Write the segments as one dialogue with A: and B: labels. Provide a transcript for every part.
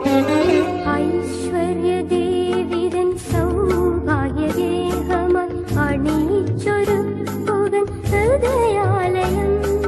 A: ഐശ്വര്യദേവിതൻ സൗഭാഗ്യഗേഹമായി അണിയിച്ചൊരു പുകൻ ഹൃദയാലയം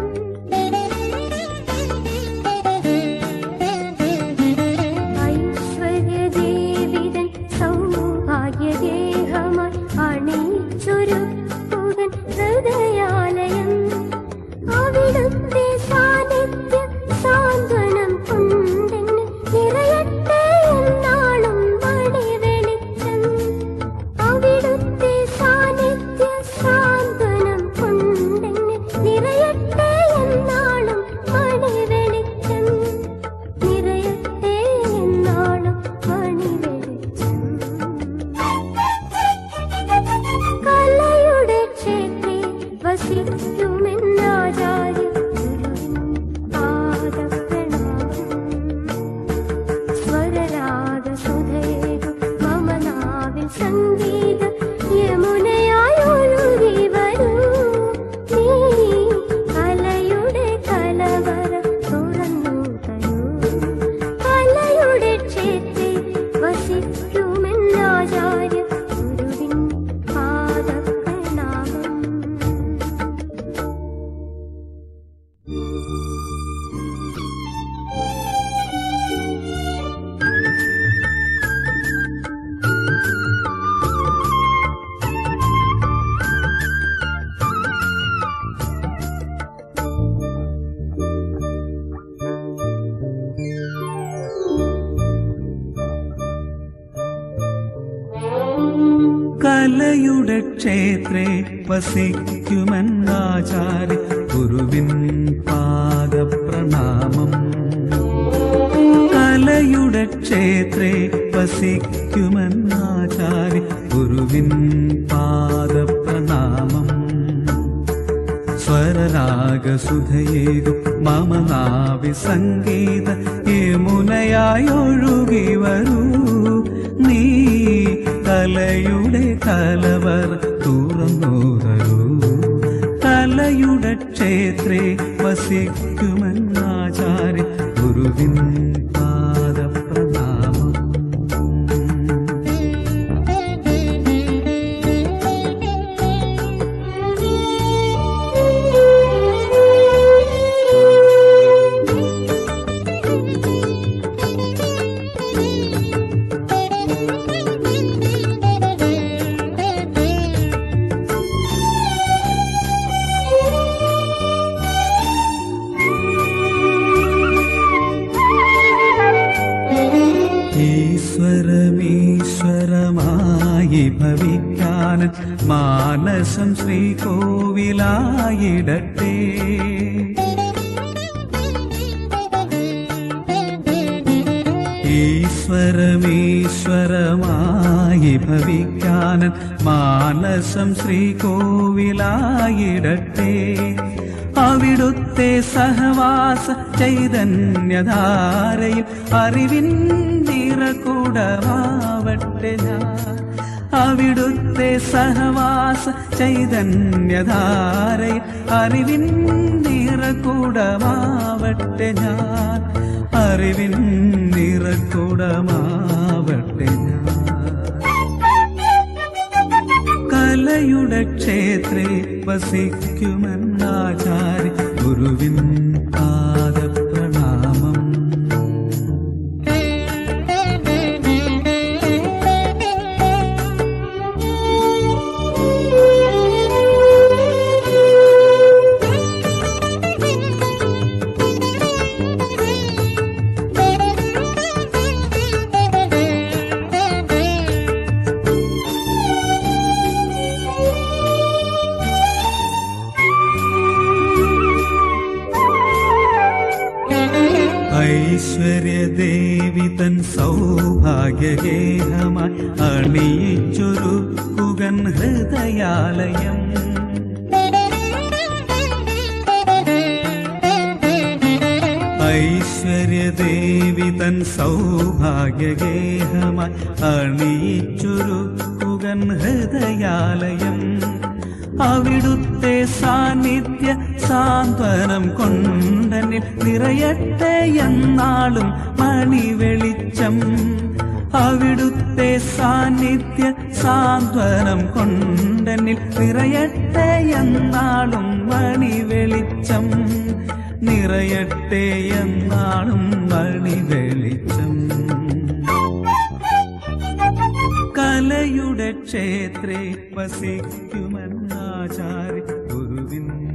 A: ഐശ്വര്യദേവിതൻ സൗഭാഗ്യഗേഹമായി അണിയിച്ചൊരു പുകൻ ഹൃദയാലയം അവിടുത്തെ സാന്നിധ്യ സാന്ത്വനം കൊണ്ടെന്നെ നിറയട്ടെ എന്നാളും മണി വെളിച്ചം അവിടുത്തെ സാന്നിധ്യ സാന്ത്വനം കൊണ്ടെന്നെ നിറയട്ടെ എന്നാളും മണി വെളിച്ചം നിറയട്ടെ എന്നാളും മണി വെളിച്ചം കലയുടെ ക്ഷേത്രേ വസിക്കുമെന്നാചാര്യ സ്വരരാഗസുധേതു മമ നാവിൽ സംഗീത യമുനയായൊഴുകി വരൂ നീ കലയുടെ കലവറ തുറന്നു തരൂ കലയുടെ ക്ഷേത്രേ വസിക്കുമെന്നാചാര്യ ഗുരുവിൻ പാദപ്രണാമം
B: കലയുടെ ക്ഷേത്രേ വസിക്കുമെന്നാചാര്യ ഗുരുവിൻ പാദപ്രണാമം കലയുടെ ക്ഷേത്രേ വസിക്കുമെന്നാചാര്യ ഗുരുവിൻ പാദപ്രണാമം സ്വരരാഗസുധയേകു മമ നാവി സംഗീത യമുനയായൊഴുകി വരൂ നീ കലയുടെ കലവർ തുറന്നു തരൂ കലയുടെ ക്ഷേത്രേ വസിക്കുമെന്നാചാര്യ ഗുരുവിൻ പാദപ്രണാമം ഈശ്വരമീശ്വരമായി ഭവിക്കാൻ മാനസം ശ്രീകോവിലായിടട്ടെ ഈശ്വരമീശ്വരമായി ഭവിക്കാൻ മാനസം ശ്രീകോവിലായിടട്ടെ അവിടുത്തെ സഹവാസ ചൈതന്യധാരയിൽ അറിവിൻ നിറകൂടമാവട്ടെ ഞാൻ അവിടുത്തെ സഹവാസ ചൈതന്യധാരയിൽ അറിവിൻ നിറകൂടമാവട്ടെ ഞാൻ അറിവിൻ നിറകൂടമാവട്ടെ ഞാൻ കലയുടെ ക്ഷേത്രേ വസിക്കുമെന്നാചാര്യ ഗുരുവിൻ പാദപ്രണാമം ഐശ്വര്യദേവി തൻ സൗഭാഗ്യഗേഹമായി അണിയിച്ചൊരു കുകൻ ഹൃദയാലയം ഐശ്വര്യദേവി തൻ സൗഭാഗ്യഗേഹമായി അണിയിച്ചൊരു കുകൻ ഹൃദയാലയം അവിടുത്തെ സാന്നിധ്യ സാന്ത്വനം കൊണ്ടനിൽ നിറയട്ടെ എന്നാളും മണി വെളിച്ചം അവിടുത്തെ സാന്നിധ്യ സാന്ത്വനം കൊണ്ടെന്നിൽ നിറയട്ടെ എന്നാളും മണി വെളിച്ചം നിറയട്ടെ എന്നാളും മണി വെളിച്ചം കലയുടെ ക്ഷേത്രേ വസിക്കുമെന്നാചാര്യ ഗുരുവിൻ